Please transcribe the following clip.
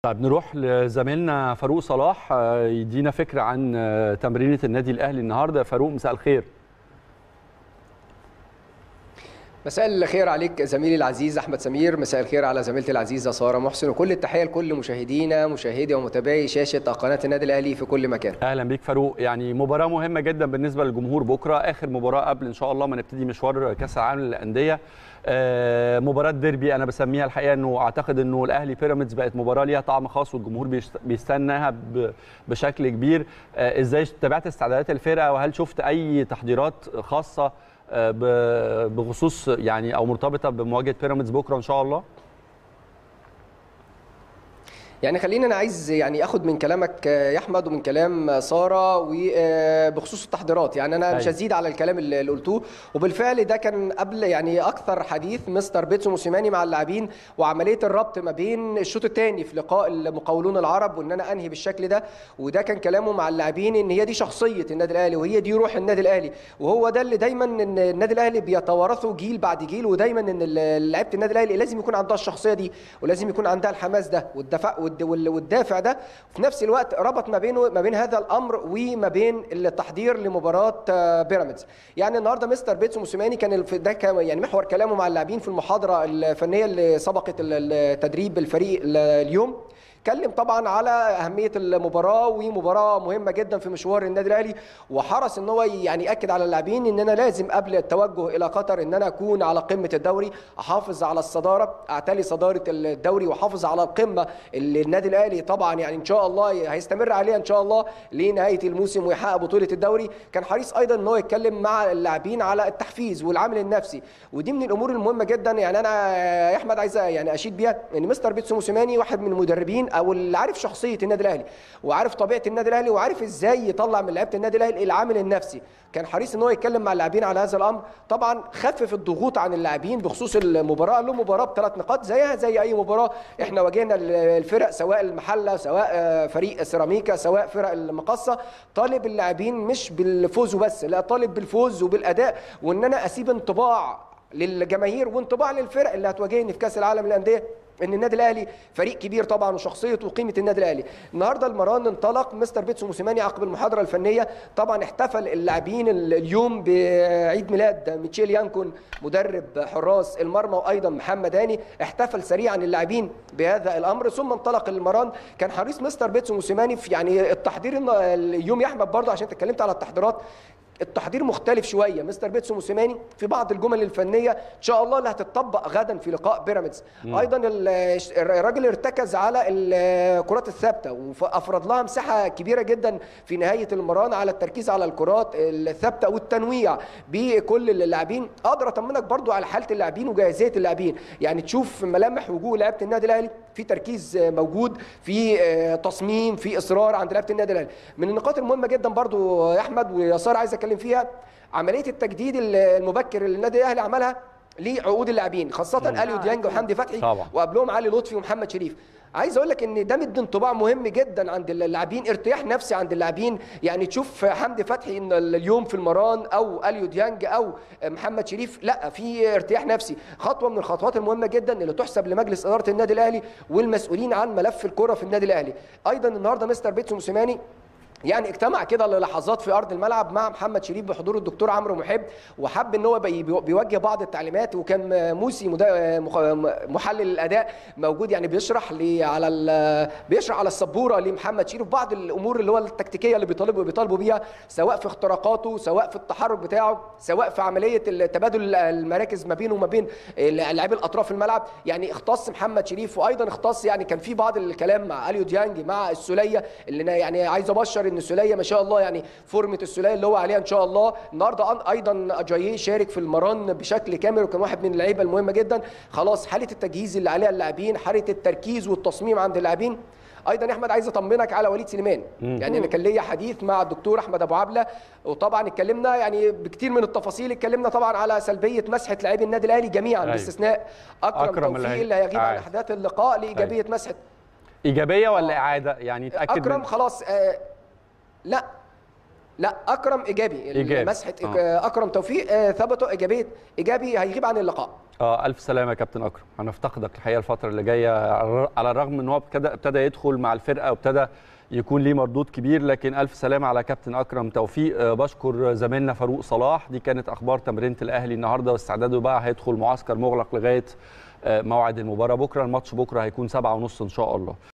طيب نروح لزميلنا فاروق صلاح يدينا فكره عن تمرينه النادي الاهلي النهارده فاروق مساء الخير مساء الخير عليك زميلي العزيز احمد سمير مساء الخير على زميلتي العزيزه ساره محسن وكل التحيه لكل مشاهدينا مشاهدي ومتابعي شاشه قناه النادي الاهلي في كل مكان اهلا بيك فاروق يعني مباراه مهمه جدا بالنسبه للجمهور بكره اخر مباراه قبل ان شاء الله ما نبتدي مشوار كاس العالم للانديه آه مباراه ديربي انا بسميها الحقيقه انه اعتقد انه الاهلي بيراميدز بقت مباراه ليها طعم خاص والجمهور بيستناها بشكل كبير آه ازاي تابعت استعدادات الفرقه وهل شفت اي تحضيرات خاصه بخصوص يعني او مرتبطه بمواجهه بيراميدز بكره ان شاء الله يعني خليني انا عايز يعني اخد من كلامك يا احمد ومن كلام ساره وبخصوص التحضيرات يعني انا مش هزيد على الكلام اللي قلتوه وبالفعل ده كان قبل يعني اكثر حديث مستر بيتسو موسيماني مع اللاعبين وعمليه الربط ما بين الشوط الثاني في لقاء المقاولون العرب وان انا انهي بالشكل ده وده كان كلامه مع اللاعبين ان هي دي شخصيه النادي الاهلي وهي دي روح النادي الاهلي وهو ده اللي دايما ان النادي الاهلي بيتوارثه جيل بعد جيل ودايما ان لعيبه النادي الاهلي لازم يكون عندها الشخصيه دي ولازم يكون عندها الحماس ده والدفاع والدافع ده وفي نفس الوقت ربط ما بينه ما بين هذا الامر وما بين التحضير لمباراه بيراميدز يعني النهارده مستر بيتسو موسيماني كان ده كان يعني محور كلامه مع اللاعبين في المحاضره الفنيه اللي سبقت التدريب الفريق اليوم اتكلم طبعا على اهميه المباراه ومباراه مهمه جدا في مشوار النادي الاهلي وحرص ان هو يعني ياكد على اللاعبين ان انا لازم قبل التوجه الى قطر ان انا اكون على قمه الدوري احافظ على الصداره اعتلي صداره الدوري واحافظ على القمه اللي النادي الاهلي طبعا يعني ان شاء الله هيستمر عليها ان شاء الله لنهايه الموسم ويحقق بطوله الدوري كان حريص ايضا ان هو يتكلم مع اللاعبين على التحفيز والعامل النفسي ودي من الامور المهمه جدا يعني انا يا احمد عايز يعني اشيد بيها ان مستر بيتسو موسيماني واحد من المدربين او اللي عارف شخصيه النادي الاهلي وعارف طبيعه النادي الاهلي وعارف ازاي يطلع من لعيبه النادي الاهلي العامل النفسي كان حريص ان هو يتكلم مع اللاعبين على هذا الامر طبعا خفف الضغوط عن اللاعبين بخصوص المباراه له مباراه بثلاث نقاط زيها زي اي مباراه احنا واجهنا الفرق سواء المحله سواء فريق سيراميكا سواء فرق المقصه طالب اللاعبين مش بالفوز وبس لا طالب بالفوز وبالاداء وان انا اسيب انطباع للجماهير وانطباع للفرق اللي هتواجهني في كاس العالم للانديه ان النادي الاهلي فريق كبير طبعا وشخصيه وقيمه النادي الاهلي النهارده المران انطلق مستر بيتسو موسيماني عقب المحاضره الفنيه طبعا احتفل اللاعبين اليوم بعيد ميلاد ميتشيل يانكون مدرب حراس المرمى وايضا محمد هاني احتفل سريعا اللاعبين بهذا الامر ثم انطلق المران كان حريص مستر بيتسو موسيماني في يعني التحضير اليوم يا احمد برضه عشان اتكلمت على التحضيرات التحضير مختلف شويه مستر بيتسو موسيماني في بعض الجمل الفنيه ان شاء الله اللي هتطبق غدا في لقاء بيراميدز ايضا الراجل ارتكز على الكرات الثابته وافرض لها مساحه كبيره جدا في نهايه المران على التركيز على الكرات الثابته والتنويع بكل اللاعبين اقدر اطمنك برضو على حاله اللاعبين وجاهزيه اللاعبين يعني تشوف ملامح وجوه لعيبه النادي الاهلي في تركيز موجود في تصميم في اصرار عند لعيبه النادي الاهلي من النقاط المهمه جدا برضو يا احمد ويا ساره عايز اتكلم فيها عمليه التجديد المبكر اللي النادي الاهلي عملها لعقود اللاعبين خاصه اليو ديانج وحمدي فتحي طبعا. وقبلهم علي لطفي ومحمد شريف عايز اقول لك ان ده مدي انطباع مهم جدا عند اللاعبين ارتياح نفسي عند اللاعبين يعني تشوف حمدي فتحي ان اليوم في المران او اليو ديانج او محمد شريف لا في ارتياح نفسي خطوه من الخطوات المهمه جدا اللي تحسب لمجلس اداره النادي الاهلي والمسؤولين عن ملف الكره في النادي الاهلي ايضا النهارده مستر بيتسو موسيماني يعني اجتمع كده للحظات في ارض الملعب مع محمد شريف بحضور الدكتور عمرو محب وحب ان هو بيوجه بعض التعليمات وكان موسي محلل الاداء موجود يعني بيشرح لي على بيشرح على السبوره لمحمد شريف بعض الامور اللي هو التكتيكيه اللي بيطالبوا بيطالبوا بيها سواء في اختراقاته سواء في التحرك بتاعه سواء في عمليه تبادل المراكز ما بينه وما بين لاعبي الاطراف الملعب يعني اختص محمد شريف وايضا اختص يعني كان في بعض الكلام مع اليو ديانج مع السوليه اللي يعني عايز ابشر ان السوليه ما شاء الله يعني فورمه السوليه اللي هو عليها ان شاء الله النهارده ايضا اجاييه شارك في المران بشكل كامل وكان واحد من اللعيبه المهمه جدا خلاص حاله التجهيز اللي عليها اللاعبين حاله التركيز والتصميم عند اللاعبين ايضا يا احمد عايز اطمنك على وليد سليمان يعني انا كان ليا حديث مع الدكتور احمد ابو عبله وطبعا اتكلمنا يعني بكتير من التفاصيل اتكلمنا طبعا على سلبيه مسحه لاعبي النادي الاهلي جميعا أيوة. باستثناء اكرم, أكرم توفيق اللي اللي هيغيب عن عارف. احداث اللقاء أيوة. لايجابيه مسحه ايجابيه ولا اعاده يعني اتاكد من- اكرم خلاص آه لا لا اكرم ايجابي, إيجابي. مسحه آه. اكرم توفيق آه، ثبتوا ايجابيه ايجابي هيغيب عن اللقاء اه الف سلامه يا كابتن اكرم هنفتقدك الحقيقه الفتره اللي جايه على الرغم ان هو ابتدى ابتدى يدخل مع الفرقه وابتدى يكون ليه مردود كبير لكن الف سلامه على كابتن اكرم توفيق آه، بشكر زميلنا فاروق صلاح دي كانت اخبار تمرينه الاهلي النهارده واستعداده بقى هيدخل معسكر مغلق لغايه آه، موعد المباراه بكره الماتش بكره هيكون سبعة ونص ان شاء الله